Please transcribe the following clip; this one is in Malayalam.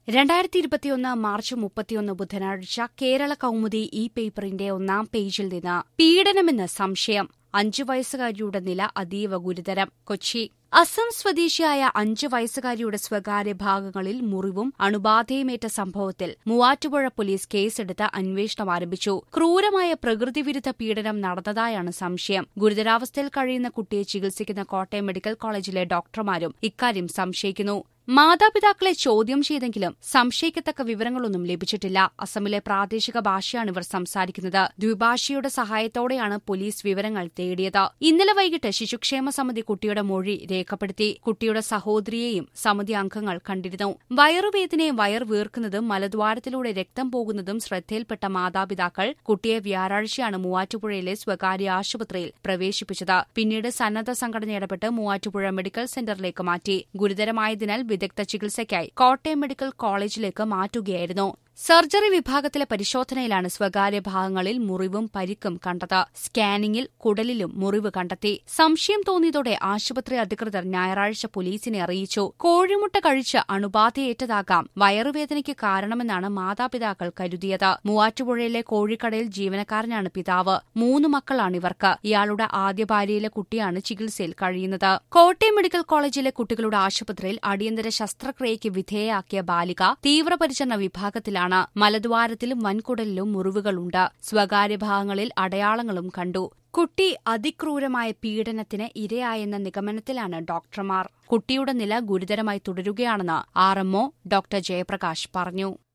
രണ്ടായിരത്തി ഇരുപത്തിയൊന്ന് മാർച്ച് മുപ്പത്തിയൊന്ന് ബുധനാഴ്ച കേരള കൗമുദി ഈ പേപ്പറിന്റെ ഒന്നാം പേജിൽ നിന്ന് പീഡനമെന്ന് സംശയം അഞ്ചു വയസ്സുകാരിയുടെ നില അതീവ ഗുരുതരം കൊച്ചി അസം സ്വദേശിയായ അഞ്ചു വയസ്സുകാരിയുടെ സ്വകാര്യ ഭാഗങ്ങളിൽ മുറിവും അണുബാധയുമേറ്റ സംഭവത്തിൽ മൂവാറ്റുപുഴ പോലീസ് കേസെടുത്ത് അന്വേഷണം ആരംഭിച്ചു ക്രൂരമായ പ്രകൃതിവിരുദ്ധ പീഡനം നടന്നതായാണ് സംശയം ഗുരുതരാവസ്ഥയിൽ കഴിയുന്ന കുട്ടിയെ ചികിത്സിക്കുന്ന കോട്ടയം മെഡിക്കൽ കോളേജിലെ ഡോക്ടർമാരും ഇക്കാര്യം സംശയിക്കുന്നു മാതാപിതാക്കളെ ചോദ്യം ചെയ്തെങ്കിലും സംശയിക്കത്തക്ക വിവരങ്ങളൊന്നും ലഭിച്ചിട്ടില്ല അസമിലെ പ്രാദേശിക ഭാഷയാണ് ഇവർ സംസാരിക്കുന്നത് ദ്വിഭാഷയുടെ സഹായത്തോടെയാണ് പോലീസ് വിവരങ്ങൾ തേടിയത് ഇന്നലെ വൈകിട്ട് ശിശുക്ഷേമ സമിതി കുട്ടിയുടെ മൊഴി രേഖപ്പെടുത്തി കുട്ടിയുടെ സഹോദരിയെയും സമിതി അംഗങ്ങൾ കണ്ടിരുന്നു വയറുവേദനയും വയർ വീർക്കുന്നതും മലദ്വാരത്തിലൂടെ രക്തം പോകുന്നതും ശ്രദ്ധയിൽപ്പെട്ട മാതാപിതാക്കൾ കുട്ടിയെ വ്യാഴാഴ്ചയാണ് മൂവാറ്റുപുഴയിലെ സ്വകാര്യ ആശുപത്രിയിൽ പ്രവേശിപ്പിച്ചത് പിന്നീട് സന്നദ്ധ സംഘടന ഇടപെട്ട് മൂവാറ്റുപുഴ മെഡിക്കൽ സെന്ററിലേക്ക് മാറ്റി ഗുരുതരമായതിനാൽ വിദഗ്ധ ചികിത്സയ്ക്കായി കോട്ടയം മെഡിക്കൽ കോളേജിലേക്ക് മാറ്റുകയായിരുന്നു സർജറി വിഭാഗത്തിലെ പരിശോധനയിലാണ് സ്വകാര്യ ഭാഗങ്ങളിൽ മുറിവും പരിക്കും കണ്ടത് സ്കാനിംഗിൽ കുടലിലും മുറിവ് കണ്ടെത്തി സംശയം തോന്നിയതോടെ ആശുപത്രി അധികൃതർ ഞായറാഴ്ച പോലീസിനെ അറിയിച്ചു കോഴിമുട്ട കഴിച്ച് അണുബാധയേറ്റതാകാം വയറുവേദനയ്ക്ക് കാരണമെന്നാണ് മാതാപിതാക്കൾ കരുതിയത് മൂവാറ്റുപുഴയിലെ കോഴിക്കടയിൽ ജീവനക്കാരനാണ് പിതാവ് മൂന്ന് മക്കളാണ് ഇവർക്ക് ഇയാളുടെ ആദ്യ ഭാര്യയിലെ കുട്ടിയാണ് ചികിത്സയിൽ കഴിയുന്നത് കോട്ടയം മെഡിക്കൽ കോളേജിലെ കുട്ടികളുടെ ആശുപത്രിയിൽ അടിയന്തര ശസ്ത്രക്രിയയ്ക്ക് വിധേയയാക്കിയ ബാലിക തീവ്രപരിചരണ വിഭാഗത്തിലാണ് മലദ്വാരത്തിലും വൻകുടലിലും മുറിവുകളുണ്ട് സ്വകാര്യ ഭാഗങ്ങളിൽ അടയാളങ്ങളും കണ്ടു കുട്ടി അതിക്രൂരമായ പീഡനത്തിന് ഇരയായെന്ന നിഗമനത്തിലാണ് ഡോക്ടർമാർ കുട്ടിയുടെ നില ഗുരുതരമായി തുടരുകയാണെന്ന് ആർഎംഒ ഡോക്ടർ ജയപ്രകാശ് പറഞ്ഞു